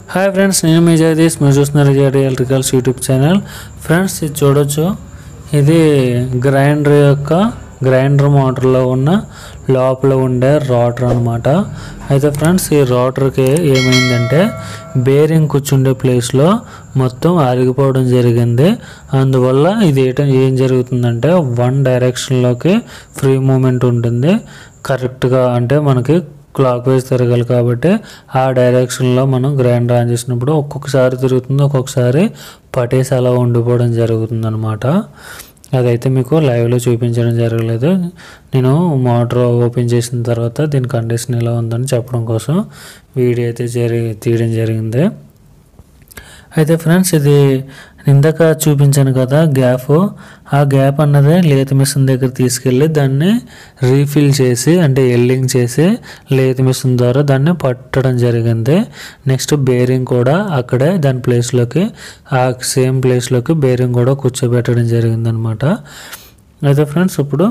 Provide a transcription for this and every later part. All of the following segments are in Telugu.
హాయ్ ఫ్రెండ్స్ నేను మీ జగదీష్ మీరు చూస్తున్నారు JD electricals YouTube channel friends ఇది చూడొచ్చు ఇది గ్రైండర్ యొక్క గ్రైండర్ మోటార్లో ఉన్న లోపల ఉండే రోటర్ అనమాట అయితే ఫ్రెండ్స్ ఈ రోటర్కి ఏమైందంటే బేరింగ్ కూర్చుండే ప్లేస్లో మొత్తం ఆరిగిపోవడం జరిగింది అందువల్ల ఇది ఏట ఏం జరుగుతుందంటే వన్ డైరెక్షన్లోకి ఫ్రీ మూమెంట్ ఉంటుంది కరెక్ట్గా అంటే మనకి క్లాక్ వైజ్ తిరగాలి కాబట్టి ఆ డైరెక్షన్లో మనం గ్రైండర్ ఆన్ చేసినప్పుడు ఒక్కొక్కసారి తిరుగుతుంది ఒక్కొక్కసారి పటేసి అలా ఉండిపోవడం జరుగుతుంది అనమాట అదైతే మీకు లైవ్లో చూపించడం జరగలేదు నేను మోటార్ ఓపెన్ చేసిన తర్వాత దీని కండిషన్ ఎలా ఉందని చెప్పడం కోసం వీడియో అయితే జరిగి తీయడం జరిగింది అయితే ఫ్రెండ్స్ ఇది ఇందాక చూపించాను కదా గ్యాప్ ఆ గ్యాప్ అన్నదే లేత మిషన్ దగ్గర తీసుకెళ్ళి దాన్ని రీఫిల్ చేసి అంటే ఎల్లింగ్ చేసి లేత మిషన్ ద్వారా దాన్ని పట్టడం జరిగింది నెక్స్ట్ బేరింగ్ కూడా అక్కడే దాని ప్లేస్లోకి ఆ సేమ్ ప్లేస్లోకి బేరింగ్ కూడా కూర్చోబెట్టడం జరిగింది అనమాట అయితే ఫ్రెండ్స్ ఇప్పుడు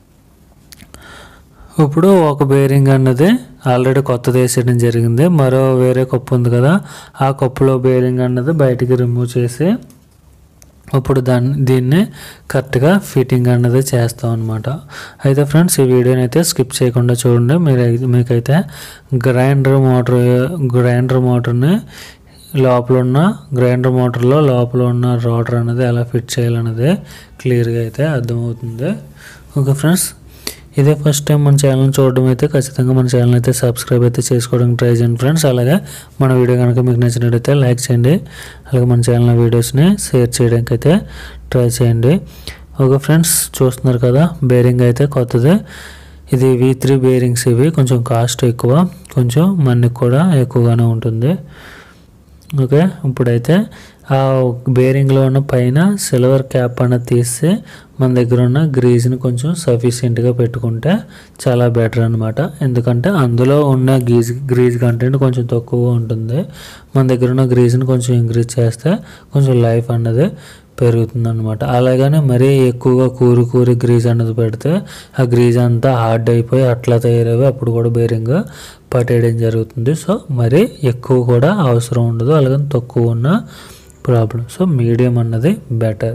ఇప్పుడు ఒక బేరింగ్ అన్నది ఆల్రెడీ కొత్తది వేసేయడం జరిగింది మరో వేరే కప్పు ఉంది కదా ఆ కప్పులో బేరింగ్ అన్నది బయటికి రిమూవ్ చేసి ఇప్పుడు దాన్ని దీన్ని కరెక్ట్గా ఫిట్టింగ్ అన్నది చేస్తాం అనమాట అయితే ఫ్రెండ్స్ ఈ వీడియోని అయితే స్కిప్ చేయకుండా చూడండి మీరు మీకైతే గ్రైండర్ మోటార్ గ్రైండర్ మోటార్ని లోపల ఉన్న గ్రైండర్ మోటార్లో లోపల ఉన్న రోటర్ అనేది ఎలా ఫిట్ చేయాలన్నది క్లియర్గా అయితే అర్థమవుతుంది ఓకే ఫ్రెండ్స్ ఇదే ఫస్ట్ టైం మన ఛానల్ చూడడం అయితే ఖచ్చితంగా మన ఛానల్ అయితే సబ్స్క్రైబ్ అయితే చేసుకోవడానికి ట్రై చేయండి ఫ్రెండ్స్ అలాగే మన వీడియో కనుక మీకు నచ్చినట్టయితే లైక్ చేయండి అలాగే మన ఛానల్ వీడియోస్ని షేర్ చేయడానికి అయితే ట్రై చేయండి ఓకే ఫ్రెండ్స్ చూస్తున్నారు కదా బేరింగ్ అయితే కొత్తది ఇది వి త్రీ బేరింగ్స్ ఇవి కొంచెం కాస్ట్ ఎక్కువ కొంచెం మనకి కూడా ఎక్కువగానే ఉంటుంది ఓకే ఇప్పుడైతే ఆ బేరింగ్లో ఉన్న పైన సిల్వర్ క్యాప్ అన్నది తీస్తే మన దగ్గర ఉన్న గ్రీజ్ని కొంచెం సఫిషియెంట్గా పెట్టుకుంటే చాలా బెటర్ అనమాట ఎందుకంటే అందులో ఉన్న గీజ్ గ్రీజ్ కంటెంట్ కొంచెం తక్కువగా ఉంటుంది మన దగ్గర ఉన్న గ్రీజ్ని కొంచెం ఇంక్రీజ్ చేస్తే కొంచెం లైఫ్ అన్నది పెరుగుతుంది అనమాట అలాగనే మరీ ఎక్కువగా కూరి కూరి గ్రీజ్ అన్నది పెడితే ఆ గ్రీజ్ అంతా హార్డ్ అయిపోయి అట్లా తయారవి అప్పుడు కూడా బేరింగ్ పట్టేయడం జరుగుతుంది సో మరీ ఎక్కువ కూడా అవసరం ఉండదు అలాగే తక్కువ ఉన్న ప్రాబ్లం సో మీడియం అన్నది బెటర్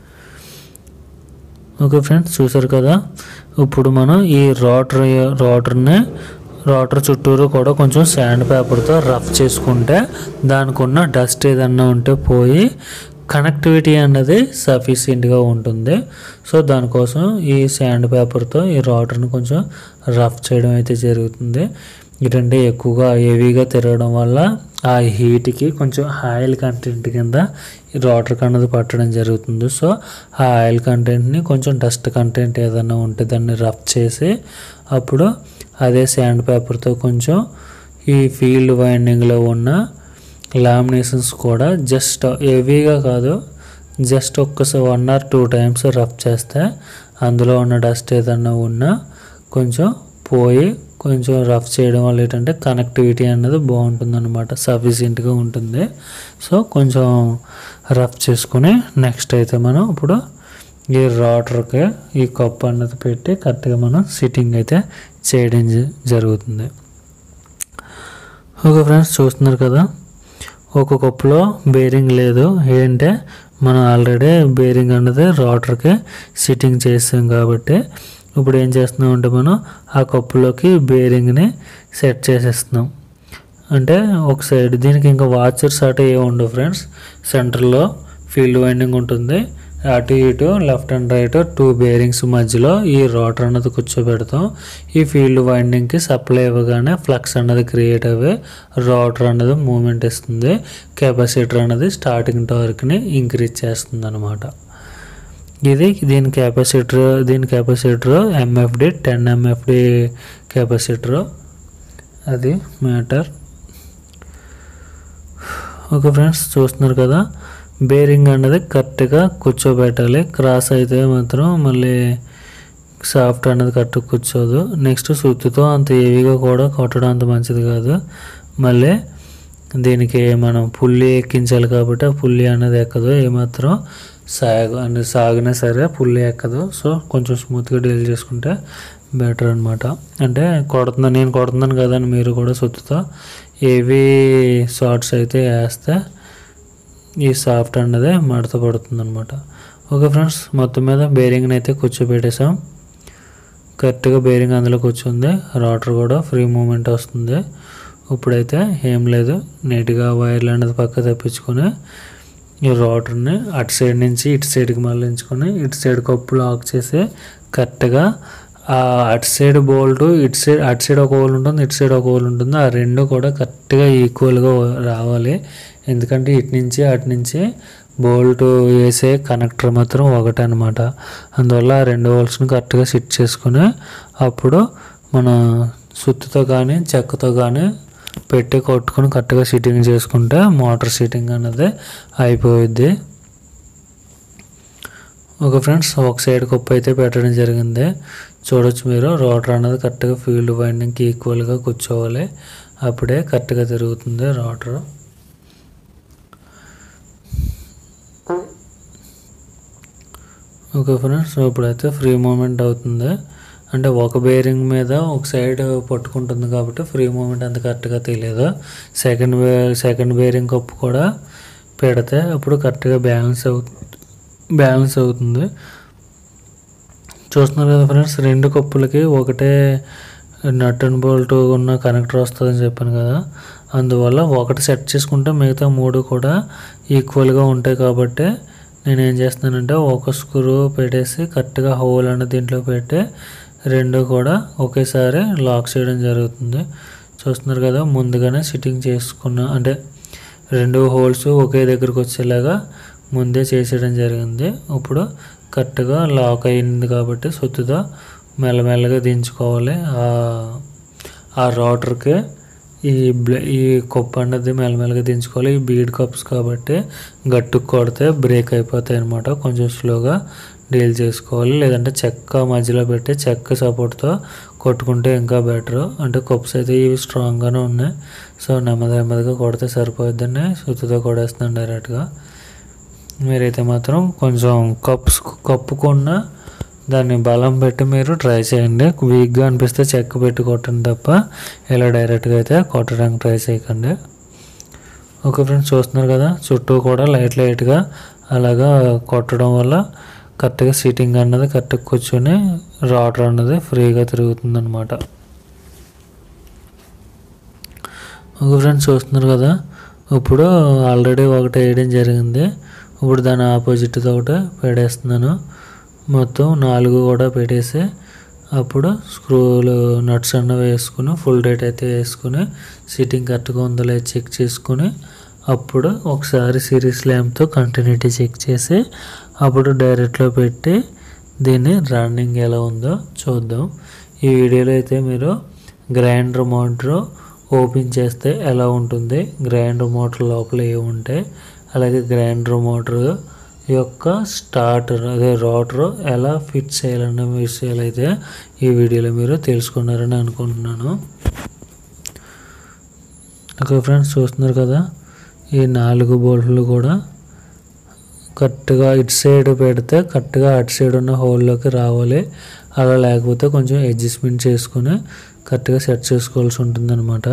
ఓకే ఫ్రెండ్స్ చూసారు కదా ఇప్పుడు మనం ఈ రోటర్ రోటర్ని రోటర్ చుట్టూరు కూడా కొంచెం శాండ్ పేపర్తో రఫ్ చేసుకుంటే దానికి ఉన్న డస్ట్ ఏదన్నా ఉంటే పోయి కనెక్టివిటీ అన్నది సఫిషియెంట్గా ఉంటుంది సో దానికోసం ఈ శాండ్ పేపర్తో ఈ రోటర్ని కొంచెం రఫ్ చేయడం అయితే జరుగుతుంది ఇటంటే ఎక్కువగా హెవీగా తిరగడం వల్ల ఆ హీట్కి కొంచెం ఆయిల్ కంటెంట్ కింద ఈ రోటర్ అన్నది పట్టడం జరుగుతుంది సో ఆ ఆయిల్ కంటెంట్ని కొంచెం డస్ట్ కంటెంట్ ఏదైనా ఉంటే దాన్ని రఫ్ చేసి అప్పుడు అదే శాండ్ పేపర్తో కొంచెం ఈ ఫీల్డ్ వైండింగ్లో ఉన్న లామినేషన్స్ కూడా జస్ట్ హెవీగా కాదు జస్ట్ ఒక్కసారి one or two times rough చేస్తే అందులో ఉన్న డస్ట్ ఏదన్నా ఉన్నా కొంచెం పోయి కొంచెం రఫ్ చేయడం వల్ల ఏంటంటే కనెక్టివిటీ అనేది బాగుంటుంది అనమాట సఫిషియెంట్గా ఉంటుంది సో కొంచెం రఫ్ చేసుకుని నెక్స్ట్ అయితే మనం ఇప్పుడు ఈ రోటర్కి ఈ కప్ అన్నది పెట్టి కరెక్ట్గా మనం సిట్టింగ్ అయితే చేయడం జ- జరుగుతుంది ఓకే ఫ్రెండ్స్ చూస్తున్నారు కదా ఒక కప్పులో బేరింగ్ లేదు ఏంటంటే మనం ఆల్రెడీ బేరింగ్ అన్నది రోటర్కి సిట్టింగ్ చేస్తాం కాబట్టి ఇప్పుడు ఏం చేస్తున్నాం అంటే మనం ఆ కప్పులోకి బేరింగ్ని సెట్ చేసేస్తున్నాం అంటే ఒక సైడ్ దీనికి ఇంకా వాచర్స్ అటు ఏ ఉండవు ఫ్రెండ్స్ సెంటర్లో ఫీల్డ్ వైండింగ్ ఉంటుంది అటు ఇటు left and right two bearings మధ్యలో ఈ రోటర్ అన్నది కూర్చోబెడతాం ఈ ఫీల్డ్ వైండింగ్కి సప్లై ఇవ్వగానే ఫ్లక్స్ అన్నది క్రియేట్ అవ్వి రోటర్ అన్నది మూమెంట్ ఇస్తుంది కెపాసిటర్ అన్నది స్టార్టింగ్ టార్క్ని ఇంక్రీజ్ చేస్తుంది అనమాట ఇది దీని కెపాసిటర్ దీని capacitor MFD ten MFD capacitor అది మ్యాటర్ ఓకే ఫ్రెండ్స్ చూస్తున్నారు కదా బేరింగ్ అన్నది కరెక్ట్గా కూర్చోబెట్టాలి క్రాస్ అయితే మాత్రం మళ్ళీ సాఫ్ట్ అన్నది కరెక్ట్ కూర్చోదు నెక్స్ట్ సుత్తితో అంత హెవీగా కూడా కొట్టడం అంత మంచిది కాదు మళ్ళీ దీనికి మనం పుల్లి ఎక్కించాలి కాబట్టి ఆ పుల్లి అన్నది ఎక్కదు ఏమాత్రం సాగు అంటే సాగినా సరే పుల్లి ఎక్కదు సో కొంచెం స్మూత్గా డీల్ చేసుకుంటే బెటర్ అనమాట అంటే కొడుతున్నాను నేను కొడుతున్నాను కదా అని మీరు కూడా సొత్తుతో హెవీ షార్ట్స్ అయితే వేస్తే ఈ సాఫ్ట్ అన్నది మడత పడుతుంది అనమాట ఓకే ఫ్రెండ్స్ మొత్తం మీద బేరింగ్ని అయితే కూర్చోబెట్టేసాం కరెక్ట్గా బేరింగ్ అందులో కూర్చుంది రోటర్ కూడా ఫ్రీ మూమెంట్ వస్తుంది ఇప్పుడైతే ఏం లేదు నీట్గా వైర్లు అనేది పక్క తప్పించుకొని ఈ రోటర్ని అటు సైడ్ నుంచి ఇటు సైడ్కి మళ్ళించుకొని ఇటు సైడ్ కప్పు లాక్ చేసి కరెక్ట్గా ఆ అటు సైడ్ బోల్ట్ ఇటు సైడ్ అటు సైడ్ ఒక హోల్ ఉంటుంది ఇటు సైడ్ ఒక హోల్ ఉంటుంది ఆ రెండు కూడా కరెక్ట్గా ఈక్వల్గా రావాలి ఎందుకంటే ఇటు నుంచి అటు నుంచి బోల్ట్ వేసే కనెక్టర్ మాత్రం ఒకటే అనమాట అందువల్ల ఆ రెండు హోల్స్ని కరెక్ట్గా సెట్ చేసుకుని అప్పుడు మన సుత్తుతో కానీ చెక్కతో కానీ పెట్టి కొట్టుకొని కరెక్ట్గా సిట్టింగ్ చేసుకుంటే మోటార్ సిట్టింగ్ అన్నది అయిపోయిద్ది ఓకే ఫ్రెండ్స్ ఒక సైడ్ కప్పు అయితే పెట్టడం జరిగింది చూడొచ్చు మీరు రోటర్ అనేది కరెక్ట్గా ఫీల్డ్ వైండింగ్కి ఈక్వల్గా కూర్చోవాలి అప్పుడే కరెక్ట్గా తిరుగుతుంది రోటర్ ఓకే ఫ్రెండ్స్ ఇప్పుడైతే ఫ్రీ మూమెంట్ అవుతుంది అంటే ఒక బేరింగ్ మీద ఒక సైడ్ పట్టుకుంటుంది కాబట్టి ఫ్రీ మూమెంట్ అంత కరెక్ట్గా తెలియదు సెకండ్ బే సెకండ్ బేరింగ్ కప్పు కూడా పెడితే అప్పుడు కరెక్ట్గా బ్యాలెన్స్ అవుతుంది బ్యాలెన్స్ అవుతుంది చూస్తున్నారు కదా ఫ్రెండ్స్ రెండు కప్పులకి ఒకటే నట్ అండ్ బోల్ట్ ఉన్న కనెక్టర్ వస్తుందని చెప్పాను కదా అందువల్ల ఒకటి సెట్ చేసుకుంటే మిగతా మూడు కూడా ఈక్వల్గా ఉంటాయి కాబట్టి నేను ఏం చేస్తున్నానంటే ఒక స్క్రూ పెట్టేసి కరెక్ట్గా హోల్ అన్న దీంట్లో పెట్టి రెండు కూడా ఒకేసారి లాక్ చేయడం జరుగుతుంది చూస్తున్నారు కదా ముందుగానే సిట్టింగ్ చేసుకున్న అంటే రెండు హోల్స్ ఒకే దగ్గరకు వచ్చేలాగా ముందే చేసేయడం జరిగింది ఇప్పుడు కరెక్ట్గా లాక్ అయింది కాబట్టి సొత్తుతో మెల్లమెల్లగా దించుకోవాలి ఆ- ఆ రోటర్కి ఈ బ్ల ఈ కప్పు అన్నది మెల్లమెల్లగా దించుకోవాలి ఈ బీడ్ కప్స్ కాబట్టి గట్టుకు కొడితే బ్రేక్ అయిపోతాయి అనమాట కొంచెం స్లోగా డీల్ చేసుకోవాలి లేదంటే చెక్క మధ్యలో పెట్టి చెక్క సపోర్ట్తో కొట్టుకుంటే ఇంకా బెటర్ అంటే కప్స్ అయితే ఇవి స్ట్రాంగ్గానే ఉన్నాయి సో నెమ్మది నెమ్మదిగా కొడితే సరిపోద్దని సుత్తితో కొడేస్తున్నాను డైరెక్ట్గా మీరైతే మాత్రం కొంచెం కప్స్ కప్పుకున్న దాన్ని బలం పెట్టి మీరు ట్రై చేయండి వీక్గా అనిపిస్తే చెక్క పెట్టి కొట్టండి తప్ప ఇలా డైరెక్ట్గా అయితే కొట్టడానికి ట్రై చేయకండి ఓకే ఫ్రెండ్స్ చూస్తున్నారు కదా చుట్టూ కూడా లైట్ లైట్గా అలాగా కొట్టడం వల్ల కరెక్ట్గా సీటింగ్ అన్నది కరెక్ట్గా కూర్చొని రాటర్ అన్నది ఫ్రీగా తిరుగుతుంది అనమాట ఓకే ఫ్రెండ్స్ చూస్తున్నారు కదా ఇప్పుడు ఆల్రెడీ ఒకటి వేయడం జరిగింది ఇప్పుడు దాని ఆపోజిట్ ఒకటి పెట్టేస్తున్నాను మొత్తం నాలుగు కూడా పెట్టేసి అప్పుడు స్క్రూలు నట్స్ అన్న వేసుకుని ఫుల్ డేట్ అయితే వేసుకుని సిట్టింగ్ కరెక్ట్గా ఉందో లేదో చెక్ చేసుకుని అప్పుడు ఒకసారి సిరీస్ ల్యాంప్తో కంటిన్యూటీ చెక్ చేసి అప్పుడు డైరెక్ట్లో పెట్టి దీన్ని రన్నింగ్ ఎలా ఉందో చూద్దాం ఈ వీడియోలో అయితే మీరు గ్రైండర్ మోటార్ ఓపెన్ చేస్తే ఎలా ఉంటుంది గ్రైండర్ మోటార్ లోపల ఏముంటాయి అలాగే గ్రైండర్ మోటార్ యొక్క స్టార్టర్ అదే రోటర్ ఎలా ఫిట్ చేయాలన్న విషయాలు అయితే ఈ వీడియోలో మీరు తెలుసుకున్నారని అనుకుంటున్నాను ఓకే ఫ్రెండ్స్ చూస్తున్నారు కదా ఈ నాలుగు బోల్ట్లు కూడా కరెక్ట్గా ఇటు సైడ్ పెడితే కరెక్ట్గా అటు సైడ్ ఉన్న హోల్లోకి రావాలి అలా లేకపోతే కొంచెం అడ్జస్ట్మెంట్ చేసుకుని కరెక్ట్గా సెట్ చేసుకోవాల్సి ఉంటుందన్నమాట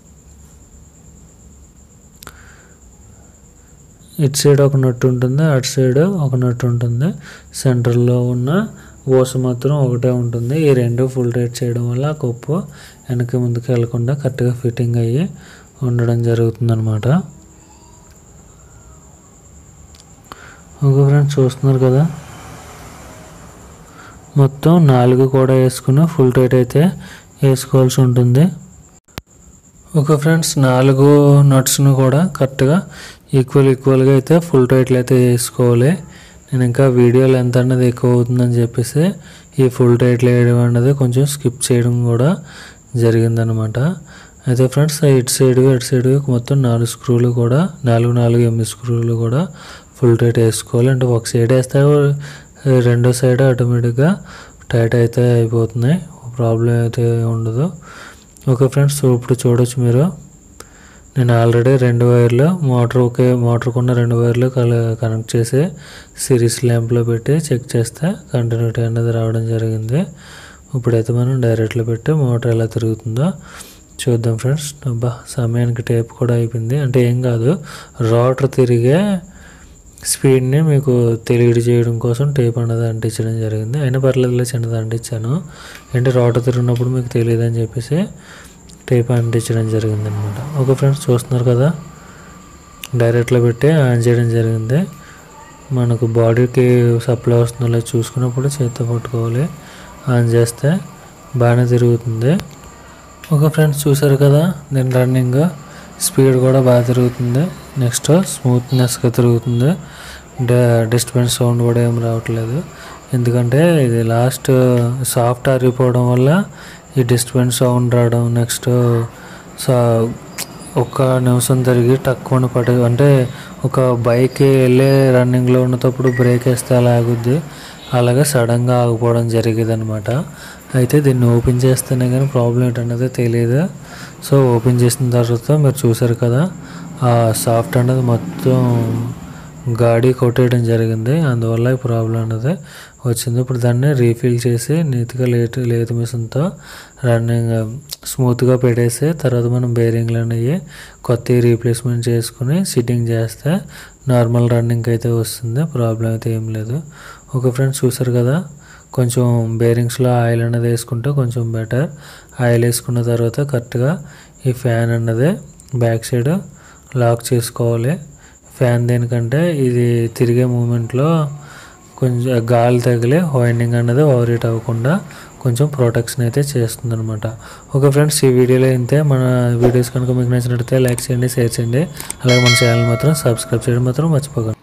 ఇటు సైడ్ ఒక నట్టు ఉంటుంది అటు సైడ్ ఒక నట్టు ఉంటుంది సెంటర్లో ఉన్న ఓస మాత్రం ఒకటే ఉంటుంది ఈ రెండు ఫుల్ రేట్ చేయడం వల్ల ఆ కప్పు వెనక్కి ముందుకు వెళ్లకుండా కరెక్ట్గా ఫిట్టింగ్ అయ్యి ఉండడం జరుగుతుంది అనమాట ఓకే ఫ్రెండ్స్ చూస్తున్నారు కదా మొత్తం నాలుగు కూడా వేసుకుని ఫుల్ టైట్ అయితే వేసుకోవాల్సి ఉంటుంది ఓకే ఫ్రెండ్స్ నాలుగు నట్స్ను కూడా కరెక్ట్గా ఈక్వల్ ఈక్వల్గా అయితే ఫుల్ టైట్లు అయితే వేసుకోవాలి నేను ఇంకా వీడియో లెంత్ అన్నది ఎక్కువ అవుతుందని చెప్పేసి ఈ ఫుల్ టైట్లు వేయడం అన్నది కొంచెం స్కిప్ చేయడం కూడా జరిగిందనమాట అయితే ఫ్రెండ్స్ ఇటు సైడ్ ఇటు సైడ్ మొత్తం నాలుగు స్క్రూలు కూడా నాలుగు నాలుగు ఎనిమిది స్క్రూలు కూడా ఫుల్ టైట్ వేసుకోవాలి అంటే ఒక సైడ్ వేస్తే రెండో సైడ్ ఆటోమేటిక్గా టైట్ అయితే అయిపోతున్నాయి ప్రాబ్లం అయితే ఉండదు ఓకే ఫ్రెండ్స్ ఇప్పుడు చూడొచ్చు మీరు నేను ఆల్రెడీ రెండు వైర్లు మోటార్ ఒకే మోటార్కు ఉన్న రెండు వైర్లు కల కనెక్ట్ చేసి సిరీస్ ల్యాంప్లో పెట్టి చెక్ చేస్తే కంటిన్యూటీ అనేది రావడం జరిగింది ఇప్పుడైతే మనం డైరెక్ట్లో పెట్టి మోటార్ ఎలా తిరుగుతుందో చూద్దాం ఫ్రెండ్స్ అబ్బా సమయానికి టేప్ కూడా అయిపోయింది అంటే ఏం కాదు రోటర్ తిరిగే స్పీడ్ని మీకు తెలియడు చేయడం కోసం టేప్ అన్నది అంటించడం జరిగింది అయినా పర్లేదులే చిన్నది అంటించాను అంటే రోటర్ తిరిగినప్పుడు మీకు తెలియదు అని చెప్పేసి టేప్ అంటించడం జరిగింది అనమాట ఓకే ఫ్రెండ్స్ చూస్తున్నారు కదా డైరెక్ట్లో పెట్టి ఆన్ చేయడం జరిగింది మనకు బాడీకి సప్లై వస్తుందో లేదో చూసుకున్నప్పుడు చేతితో పట్టుకోవాలి ఆన్ చేస్తే బాగానే తిరుగుతుంది ఓకే ఫ్రెండ్స్ చూసారు కదా దీని రన్నింగ్ స్పీడ్ కూడా బాగా తిరుగుతుంది నెక్స్ట్ స్మూత్నెస్గా తిరుగుతుంది డిస్టర్బెన్స్ సౌండ్ కూడా ఏం రావట్లేదు ఎందుకంటే ఇది లాస్ట్ సాఫ్ట్ ఆరిపోవడం వల్ల ఈ డిస్టర్బెన్స్ సౌండ్ రావడం నెక్స్ట్ సా ఒక నిమిషం తిరిగి తక్కువ పడే అంటే ఒక బైక్ వెళ్ళే రన్నింగ్లో ఉన్నప్పుడు బ్రేక్ వేస్తే అలా ఆగుద్ది అలాగే సడన్గా ఆగిపోవడం జరిగేది అనమాట అయితే దీన్ని ఓపెన్ చేస్తేనే కానీ ప్రాబ్లం ఏంటన్నది తెలియదు సో ఓపెన్ చేసిన తర్వాత మీరు చూసారు కదా ఆ సాఫ్ట్ అనేది మొత్తం గాడి కొట్టేయడం జరిగింది అందువల్ల ఈ ప్రాబ్లం అనేది వచ్చింది ఇప్పుడు దాన్ని రీఫిల్ చేసి నీట్గా లేట్ లేత మిషన్తో రన్నింగ్ స్మూత్గా పెట్టేసి తర్వాత మనం బేరింగ్లు అనేవి కొత్త రీప్లేస్మెంట్ చేసుకుని సిట్టింగ్ చేస్తే నార్మల్ రన్నింగ్ అయితే వస్తుంది ప్రాబ్లం అయితే ఏం లేదు ఓకే ఫ్రెండ్స్ చూసారు కదా కొంచెం బేరింగ్స్లో ఆయిల్ అనేది వేసుకుంటే కొంచెం బెటర్ ఆయిల్ వేసుకున్న తర్వాత కరెక్ట్గా ఈ ఫ్యాన్ అన్నది బ్యాక్ సైడ్ లాక్ చేసుకోవాలి ఫ్యాన్ దేనికంటే ఇది తిరిగే మూమెంట్లో కొంచెం గాలి తగిలి వైండింగ్ అన్నది ఓవర్ హీట్ అవ్వకుండా కొంచెం ప్రొటెక్షన్ అయితే చేస్తుంది అనమాట ఓకే ఫ్రెండ్స్ ఈ వీడియోలో ఇంతే మన వీడియోస్ కనుక మీకు నచ్చినట్లయితే లైక్ చేయండి షేర్ చేయండి అలాగే మన ఛానల్ మాత్రం సబ్స్క్రైబ్ చేయడం మాత్రం మర్చిపోకండి